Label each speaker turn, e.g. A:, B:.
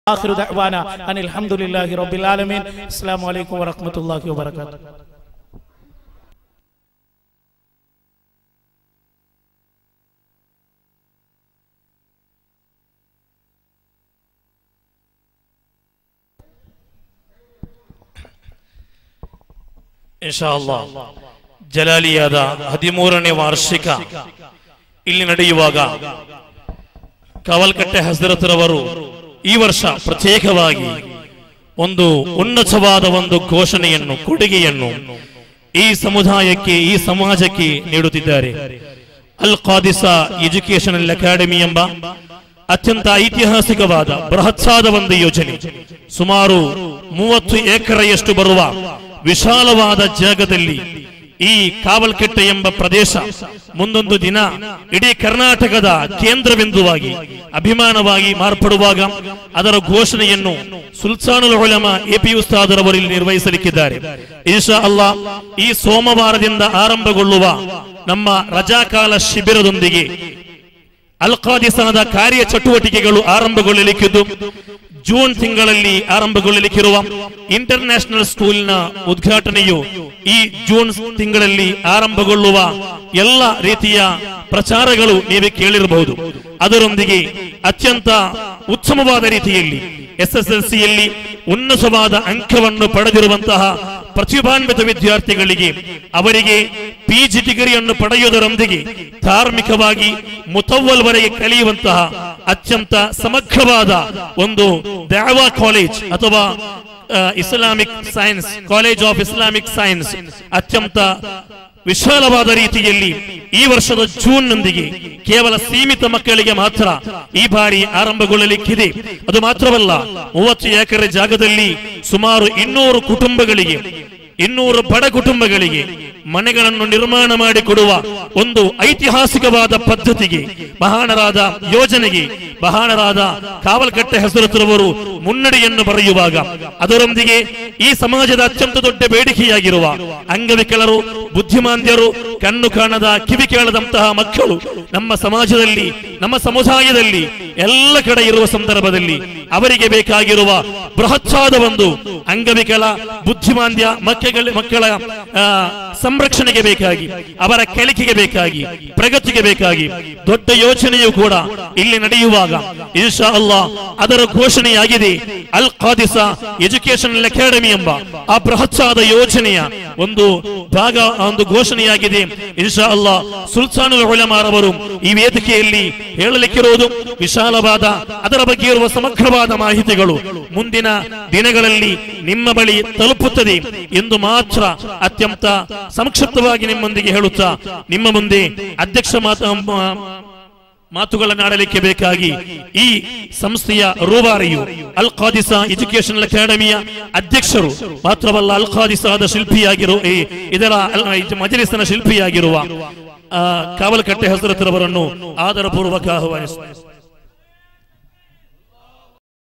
A: ವಾಖಿರು ದಅವಾನ ಅನಿಲ್ ಹಮ್ದುಲಿಲ್ಲಾಹಿ ರಬ್ಬಿಲ್ ಆಲಮೀನ್ ಅಸ್ಸಲಾಮು ಅಲೈಕುಂ ವರಹ್ಮತುಲ್ಲಾಹಿ ವಬರಕಾತು
B: ಇನ್ಶಾ ಅಲ್ಲಾ ಜಲಾಲಿಯಾದ ಹದಿಮೂರನೇ ವಾರ್ಷಿಕ ಇಲ್ಲಿ ನಡೆಯುವಾಗ ಕಾವಲ್ಕಟ್ಟೆ ಹಜರತ್ರವರು ಈ ವರ್ಷ ಪ್ರತ್ಯೇಕವಾಗಿ ಒಂದು ಉನ್ನತವಾದ ಒಂದು ಘೋಷಣೆಯನ್ನು ಕೊಡುಗೆಯನ್ನು ಈ ಸಮುದಾಯಕ್ಕೆ ಈ ಸಮಾಜಕ್ಕೆ ನೀಡುತ್ತಿದ್ದಾರೆ ಅಲ್ ಖಾದಿಸಾ ಎಜುಕೇಶನಲ್ ಅಕಾಡೆಮಿ ಎಂಬ ಅತ್ಯಂತ ಐತಿಹಾಸಿಕವಾದ ಬೃಹತ್ಸಾದ ಒಂದು ಯೋಜನೆ ಸುಮಾರು ಮೂವತ್ತು ಎಕರೆಯಷ್ಟು ಬರುವ ವಿಶಾಲವಾದ ಜಾಗದಲ್ಲಿ ಈ ಕಾವಲ್ಕೆಟ್ಟೆ ಎಂಬ ಪ್ರದೇಶ ಮುಂದೊಂದು ದಿನ ಇಡೀ ಕರ್ನಾಟಕದ ಕೇಂದ್ರ ಬಿಂದುವಾಗಿ ಅಭಿಮಾನವಾಗಿ ಮಾರ್ಪಡುವಾಗ ಅದರ ಘೋಷಣೆಯನ್ನು ಸುಲ್ತಾನುಲ್ ಉಲಮ ಎಪಿ ಉಸ್ತಾದರವರು ಇಲ್ಲಿ ನಿರ್ವಹಿಸಲಿಕ್ಕಿದ್ದಾರೆ ಇನ್ಶಾ ಅಲ್ಲಾ ಈ ಸೋಮವಾರದಿಂದ ಆರಂಭಗೊಳ್ಳುವ ನಮ್ಮ ರಜಾಕಾಲ ಶಿಬಿರದೊಂದಿಗೆ ಅಲ್ ಖಾದಿಸಾದ ಕಾರ್ಯ ಚಟುವಟಿಕೆಗಳು ಆರಂಭಗೊಳ್ಳಲಿಕ್ಕಿದ್ದು ಜೂನ್ ತಿಂಗಳಲ್ಲಿ ಆರಂಭಗೊಳ್ಳಲಿಕ್ಕಿರುವ ಇಂಟರ್ ನ್ಯಾಷನಲ್ ಸ್ಕೂಲ್ನ ಉದ್ಘಾಟನೆಯು ಈ ಜೂನ್ ತಿಂಗಳಲ್ಲಿ ಆರಂಭಗೊಳ್ಳುವ ಎಲ್ಲ ರೀತಿಯ ಪ್ರಚಾರಗಳು ನೀವೇ ಕೇಳಿರಬಹುದು ಅದರೊಂದಿಗೆ ಅತ್ಯಂತ ಉತ್ತಮವಾದ ರೀತಿಯಲ್ಲಿ ಎಸ್ ಎಸ್ ಎಲ್ ಸಿಯಲ್ಲಿ ಉನ್ನತವಾದ ಅಂಕವನ್ನು ಪಡೆದಿರುವಂತಹ ಪ್ರತಿಭಾನ್ವಿತ ವಿದ್ಯಾರ್ಥಿಗಳಿಗೆ ಅವರಿಗೆ ಪಿಜಿ ಡಿಗ್ರಿಯನ್ನು ಪಡೆಯುವುದರೊಂದಿಗೆ ಧಾರ್ಮಿಕವಾಗಿ ಮುತವ್ವಲ್ವರೆಗೆ ಕಲಿಯುವಂತಹ ಅತ್ಯಂತ ಸಮಗ್ರವಾದ ಒಂದು ದಾವಾ ಕಾಲೇಜ್ ಅಥವಾ ಆ, Islamic science college of Islamic science ಅತ್ಯಂತ ವಿಶಾಲವಾದ ರೀತಿಯಲ್ಲಿ ಈ ವರ್ಷದ ಜೂನ್ ನೊಂದಿಗೆ ಕೇವಲ ಸೀಮಿತ ಮಕ್ಕಳಿಗೆ ಮಾತ್ರ ಈ ಬಾರಿ ಆರಂಭಗೊಳ್ಳಲಿಕ್ಕಿದೆ ಅದು ಮಾತ್ರವಲ್ಲ ಮೂವತ್ತು ಎಕರೆ ಜಾಗದಲ್ಲಿ ಸುಮಾರು ಇನ್ನೂರು ಕುಟುಂಬಗಳಿಗೆ ಇನ್ನೂರು ಬಡ ಕುಟುಂಬಗಳಿಗೆ ಮನೆಗಳನ್ನು ನಿರ್ಮಾಣ ಮಾಡಿಕೊಡುವ ಒಂದು ಐತಿಹಾಸಿಕವಾದ ಪದ್ಧತಿಗೆ ಮಹಾನರಾದ ಯೋಜನೆಗೆ ಮಹಾನರಾದ ಕಾವಲ್ಕಟ್ಟೆ ಹೆಸರುತ್ತಿರುವವರು ಮುನ್ನಡೆಯನ್ನು ಬರೆಯುವಾಗ ಅದರೊಂದಿಗೆ ಈ ಸಮಾಜದ ಅತ್ಯಂತ ದೊಡ್ಡ ಬೇಡಿಕೆಯಾಗಿರುವ ಅಂಗವಿಕಲರು ಬುದ್ಧಿಮಾಂದ್ಯರು ಕಣ್ಣು ಕಾಣದ ಕಿವಿ ಕೇಳದಂತಹ ಮಕ್ಕಳು ನಮ್ಮ ಸಮಾಜದಲ್ಲಿ ನಮ್ಮ ಸಮುದಾಯದಲ್ಲಿ ಎಲ್ಲ ಕಡೆ ಇರುವ ಸಂದರ್ಭದಲ್ಲಿ ಅವರಿಗೆ ಬೇಕಾಗಿರುವ ಬೃಹತ್ತಾದ ಒಂದು ಅಂಗವಿಕಲ ಬುದ್ಧಿಮಾಂದ್ಯ ಮಕ್ಕಳ ಮಕ್ಕಳ ಆ, ಸಂರಕ್ಷಣೆಗೆ ಬೇಕಾಗಿ ಅವರ ಕಲಿಕೆಗೆ ಬೇಕಾಗಿ ಪ್ರಗತಿಗೆ ಬೇಕಾಗಿ ದೊಡ್ಡ ಯೋಚನೆಯು ಕೂಡ ಇಲ್ಲಿ ನಡೆಯುವಾಗ ಇನ್ಶಾ ಅಲ್ಲಾ ಅದರ ಘೋಷಣೆಯಾಗಿದೆ ಅಲ್ ಖಾದಿಸಾ ಎಜುಕೇಶನಲ್ ಅಕಾಡೆಮಿ ಎಂಬ ಆ ಬೃಹತ್ಸಾದ ಯೋಜನೆಯ ಒಂದು ಭಾಗ ಒಂದು ಘೋಷಣೆಯಾಗಿದೆ ಇನ್ಶಾ ಅಲ್ಲಾ ಸುಲ್ತಾನುಲ್ ಉಲಮಾರವರು ಈ ವೇದಿಕೆಯಲ್ಲಿ ಹೇಳಲಿಕ್ಕಿರುವುದು ವಿಶಾಲವಾದ ಅದರ ಬಗ್ಗೆ ಇರುವ ಸಮಗ್ರವಾದ ಮಾಹಿತಿಗಳು ಮುಂದಿನ ದಿನಗಳಲ್ಲಿ ನಿಮ್ಮ ಬಳಿ ತಲುಪುತ್ತದೆ ಎಂದು ಮಾತ್ರ ಅತ್ಯಂತ ಸಂಕ್ಷಿಪ್ತವಾಗಿ ನಿಮ್ಮೊಂದಿಗೆ ಹೇಳುತ್ತಾ ನಿಮ್ಮ ಮುಂದೆ ಅಧ್ಯಕ್ಷ ಮಾತ ಮ- ಮಾತುಗಳನ್ನಾಡಲಿಕ್ಕೆ ಬೇಕಾಗಿ ಈ ಸಂಸ್ಥೆಯ ರೂವಾರಿಯು ಅಲ್ ಖಾದಿಸಾ ಎಜುಕೇಶನಲ್ ಅಕಾಡೆಮಿಯ ಅಧ್ಯಕ್ಷರು ಮಾತ್ರವಲ್ಲ ಅಲ್ ಖಾದಿಸಾದ ಶಿಲ್ಪಿಯಾಗಿರುವ ಈ ಇದರ ಅಲ್- ಈ ಮಜಲಿಸಿನ ಶಿಲ್ಪಿಯಾಗಿರುವ ಆ, ಕಾವಲಕಟ್ಟೆ ಹಸರತ್ರವರನ್ನು ಆದರಪೂರ್ವಕ ಆಹ್ವಾನಿಸುತ್ತೇನೆ